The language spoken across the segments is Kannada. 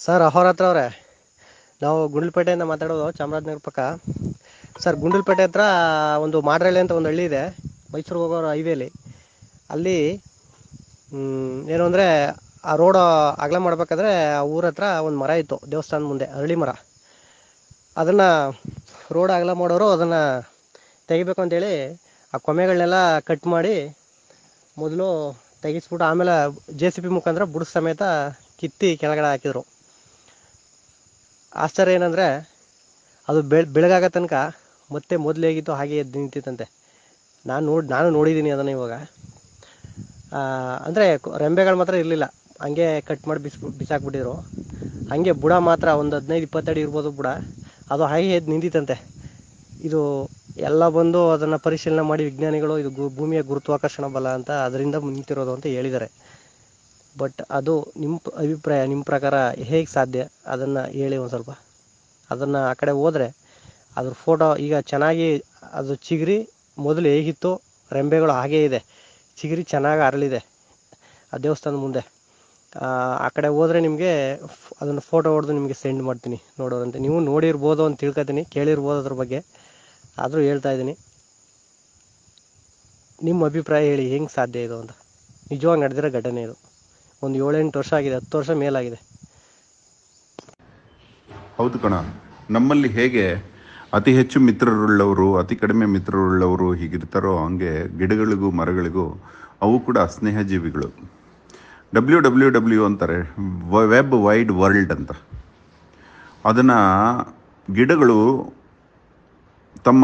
ಸರ್ ಅಹೋರಾತ್ರ ಅವರೇ ನಾವು ಗುಂಡ್ಲುಪೇಟೆಯಿಂದ ಮಾತಾಡೋದು ಚಾಮರಾಜನಗರ ಪಕ್ಕ ಸರ್ ಗುಂಡ್ಲುಪೇಟೆ ಹತ್ರ ಒಂದು ಮಾಡ್ರಳ್ಳಿ ಅಂತ ಒಂದು ಹಳ್ಳಿ ಇದೆ ಮೈಸೂರಿಗೆ ಹೋಗೋ ಹೈವೇಲಿ ಅಲ್ಲಿ ಮ್, ಏನು ಅಂದರೆ ಆ ರೋಡ್ ಅಗಲ ಮಾಡ್ಬೇಕಾದ್ರೆ ಆ ಊರ ಹತ್ರ ಒಂದು ಮರ ಇತ್ತು ದೇವಸ್ಥಾನದ ಮುಂದೆ ಅರಳಿ ಮರ ಅದನ್ನು ರೋಡ್ ಅಗಲ ಮಾಡೋರು ಅದನ್ನು ತೆಗಿಬೇಕು ಅಂತೇಳಿ ಆ ಕೊಮೆಗಳನ್ನೆಲ್ಲ ಕಟ್ ಮಾಡಿ ಮೊದಲು ತೆಗಿಸ್ಬಿಟ್ಟು ಆಮೇಲೆ ಜೆ ಸಿ ಪಿ ಮುಖಾಂತರ ಬುಡ ಸಮೇತ ಕಿತ್ತಿ ಕೆಳಗಡೆ ಹಾಕಿದ್ರು ಆಶ್ಚರ್ಯ ಏನಂದರೆ ಅದು ಬೆಳ್ ಬೆಳಗಾಗ ತನಕ ಮತ್ತೆ ಮೊದಲು ಹೇಗಿತ್ತು ಹಾಗೆ ಎದ್ದು ನಿಂತಿತ್ತಂತೆ ನಾನು ನೋಡಿ ನಾನು ನೋಡಿದ್ದೀನಿ ಅದನ್ನು ಇವಾಗ ಅಂದರೆ ರೆಂಬೆಗಳು ಮಾತ್ರ ಇರಲಿಲ್ಲ ಹಂಗೆ ಕಟ್ ಮಾಡಿ ಬಿಸ್ ಬಿಸಾಕ್ಬಿಟ್ಟಿದ್ರು ಹಂಗೆ ಬುಡ ಮಾತ್ರ ಒಂದು ಹದಿನೈದು ಇಪ್ಪತ್ತಡಿ ಇರ್ಬೋದು ಬುಡ ಅದು ಹಾಗೆ ಎದ್ದು ನಿಂತಿತ್ತಂತೆ ಇದು ಎಲ್ಲ ಬಂದು ಅದನ್ನು ಪರಿಶೀಲನೆ ಮಾಡಿ ವಿಜ್ಞಾನಿಗಳು ಇದು ಗು- ಭೂಮಿಯ ಗುರುತ್ವಾಕರ್ಷಣ ಬಲ ಅಂತ ಅದರಿಂದ ನಿಂತಿರೋದು ಅಂತ ಹೇಳಿದ್ದಾರೆ ಬಟ್ ಅದು ನಿಮ್ಮ ಅಭಿಪ್ರಾಯ ನಿಮ್ಮ ಪ್ರಕಾರ ಹೇಗೆ ಸಾಧ್ಯ ಅದನ್ನು ಹೇಳಿ ಒಂದು ಸ್ವಲ್ಪ ಅದನ್ನು ಆ ಕಡೆ ಹೋದರೆ ಅದ್ರ ಫೋಟೋ ಈಗ ಚೆನ್ನಾಗಿ ಅದು ಚಿಗುರಿ ಮೊದಲು ಹೇಗಿತ್ತು ರೆಂಬೆಗಳು ಹಾಗೇ ಇದೆ ಚಿಗುರಿ ಚೆನ್ನಾಗಿ ಅರಳಿದೆ ಆ ದೇವಸ್ಥಾನದ ಮುಂದೆ ಆ, ಆ ಕಡೆ ಹೋದರೆ ನಿಮಗೆ ಅದನ್ನು ಫೋಟೋ ಹೊಡೆದು ನಿಮಗೆ ಸೆಂಡ್ ಮಾಡ್ತೀನಿ ನೋಡೋರಂತೆ ನೀವು ನೋಡಿರ್ಬೋದು ಅಂತ ತಿಳ್ಕೊತೀನಿ ಕೇಳಿರ್ಬೋದು ಅದ್ರ ಬಗ್ಗೆ ಆದರೂ ಹೇಳ್ತಾ ಇದ್ದೀನಿ ನಿಮ್ಮ ಅಭಿಪ್ರಾಯ ಹೇಳಿ ಹೆಂಗೆ ಸಾಧ್ಯ ಇದು ಅಂತ ನಿಜವಾಗಿ ನಡೆದಿರೋ ಘಟನೆ ಇದು ಒಂದು ಏಳೆಂಟು ವರ್ಷ ಆಗಿದೆ ಹತ್ತು ವರ್ಷ ಮೇಲಾಗಿದೆ ಹೌದು ಕಣ ನಮ್ಮಲ್ಲಿ ಹೇಗೆ ಅತಿ ಹೆಚ್ಚು ಮಿತ್ರರುಳ್ಳವರು ಅತಿ ಕಡಿಮೆ ಮಿತ್ರರುಳ್ಳವರು ಹೀಗಿರ್ತಾರೋ ಹಂಗೆ ಗಿಡಗಳಿಗೂ ಮರಗಳಿಗೂ ಅವು ಕೂಡ ಸ್ನೇಹ ಜೀವಿಗಳು ಡಬ್ಲ್ಯೂ ಡಬ್ಲ್ಯೂ ಡಬ್ಲ್ಯೂ ಅಂತಾರೆ ವೆಬ್ ವೈಡ್ ವರ್ಲ್ಡ್ ಅಂತ ಅದನ್ನು ಗಿಡಗಳು ತಮ್ಮ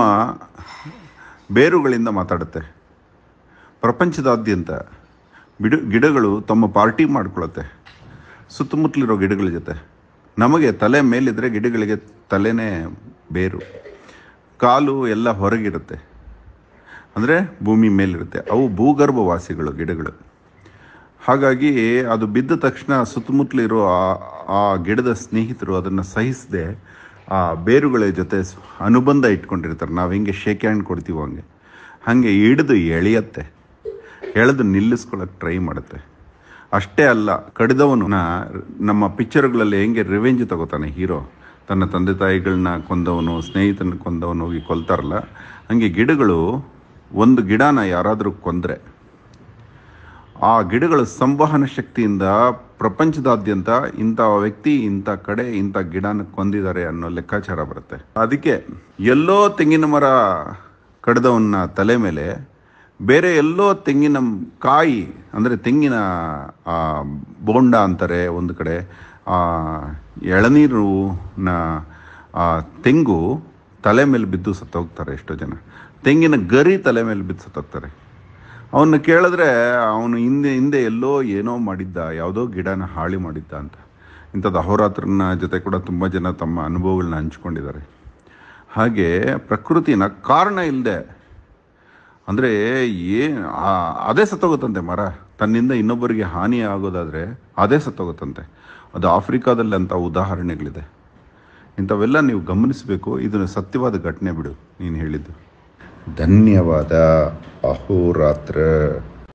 ಬೇರುಗಳಿಂದ ಮಾತಾಡುತ್ತೆ ಪ್ರಪಂಚದಾದ್ಯಂತ ಬಿಡು ಗಿಡಗಳು ತಮ್ಮ ಪಾರ್ಟಿ ಮಾಡ್ಕೊಳತ್ತೆ ಸುತ್ತಮುತ್ತಲಿರೋ ಗಿಡಗಳ ಜೊತೆ ನಮಗೆ ತಲೆ ಮೇಲಿದ್ರೆ ಗಿಡಗಳಿಗೆ ತಲೆನೇ ಬೇರು ಕಾಲು ಎಲ್ಲ ಹೊರಗಿರುತ್ತೆ ಅಂದರೆ ಭೂಮಿ ಮೇಲಿರುತ್ತೆ ಅವು ಭೂಗರ್ಭವಾಸಿಗಳು ಗಿಡಗಳು ಹಾಗಾಗಿ ಅದು ಬಿದ್ದ ತಕ್ಷಣ ಸುತ್ತಮುತ್ತಲಿರೋ ಆ- ಆ ಗಿಡದ ಸ್ನೇಹಿತರು ಅದನ್ನು ಸಹಿಸದೆ ಆ ಬೇರುಗಳ ಜೊತೆ ಸ್- ಅನುಬಂಧ ಇಟ್ಕೊಂಡಿರ್ತಾರೆ ನಾವು ಹೆಂಗೆ ಶೇಕ್ ಹ್ಯಾಂಡ್ ಕೊಡ್ತೀವೋ ಹಂಗೆ ಹಾಗೆ ಹಿಡಿದು ಎಳೆಯತ್ತೆ ಎಳೆದು ನಿಲ್ಲಿಸ್ಕೊಳ್ಳೋಕೆ ಟ್ರೈ ಮಾಡುತ್ತೆ ಅಷ್ಟೇ ಅಲ್ಲ ಕಡಿದವನು ನಮ್ಮ ಪಿಕ್ಚರ್ಗಳಲ್ಲಿ ಹೆಂಗೆ ರಿವೆಂಜ್ ತಗೋತಾನೆ ಹೀರೋ ತನ್ನ ತಂದೆ ತಾಯಿಗಳನ್ನ ಕೊಂದವನು ಸ್ನೇಹಿತನ ಕೊಂದವನು ಹೋಗಿ ಕೊಲ್ತಾರಲ್ಲ ಹಂಗೆ ಗಿಡಗಳು ಒಂದು ಗಿಡನ ಯಾರಾದರೂ ಕೊಂದರೆ ಆ ಗಿಡಗಳ ಸಂವಹನ ಶಕ್ತಿಯಿಂದ ಪ್ರಪಂಚದಾದ್ಯಂತ ಇಂಥ ವ್ಯಕ್ತಿ ಇಂಥ ಕಡೆ ಇಂಥ ಗಿಡನ ಕೊಂದಿದ್ದಾರೆ ಅನ್ನೋ ಲೆಕ್ಕಾಚಾರ ಬರುತ್ತೆ ಅದಕ್ಕೆ ಎಲ್ಲೋ ತೆಂಗಿನ ಮರ ಕಡ್ದವನ್ನ ತಲೆ ಮೇಲೆ ಬೇರೆ ಎಲ್ಲೋ ತೆಂಗಿನ ಕಾಯಿ ಅಂದರೆ ತೆಂಗಿನ ಆ, ಬೋಂಡ ಅಂತಾರೆ ಒಂದು ಕಡೆ ಆ, ಎಳನೀರಿನ ಆ, ತೆಂಗು ತಲೆ ಮೇಲೆ ಬಿದ್ದು ಸತ್ತೋಗ್ತಾರೆ ಎಷ್ಟೋ ಜನ ತೆಂಗಿನ ಗರಿ ತಲೆ ಮೇಲೆ ಬಿದ್ದು ಸತ್ತೋಗ್ತಾರೆ ಅವನ್ನ ಕೇಳಿದ್ರೆ ಅವನು ಹಿಂದೆ ಹಿಂದೆ ಎಲ್ಲೋ ಏನೋ ಮಾಡಿದ್ದ ಯಾವುದೋ ಗಿಡನ ಹಾಳಿ ಮಾಡಿದ್ದ ಅಂತ ಇಂಥದ್ದು ಅಹೋರಾತ್ರನ ಜೊತೆ ಕೂಡ ತುಂಬ ಜನ ತಮ್ಮ ಅನುಭವಗಳನ್ನ ಹಂಚ್ಕೊಂಡಿದ್ದಾರೆ ಹಾಗೆ ಪ್ರಕೃತಿನ ಕಾರಣ ಇಲ್ಲದೆ ಅಂದರೆ ಏ ಆ- ಅದೇ ಸತ್ತೋಗುತ್ತಂತೆ ಮರ ತನ್ನಿಂದ ಇನ್ನೊಬ್ಬರಿಗೆ ಹಾನಿ ಆಗೋದಾದರೆ ಅದೇ ಸತ್ತೋಗುತ್ತಂತೆ ಅದು ಆಫ್ರಿಕಾದಲ್ಲಿ ಅಂತ ಉದಾಹರಣೆಗಳಿದೆ ಇಂಥವೆಲ್ಲ ನೀವು ಗಮನಿಸಬೇಕು ಇದನ್ನು ಸತ್ಯವಾದ ಘಟನೆ ಬಿಡು ನೀನು ಹೇಳಿದ್ದು ಧನ್ಯವಾದ ಅಹೋರಾತ್ರ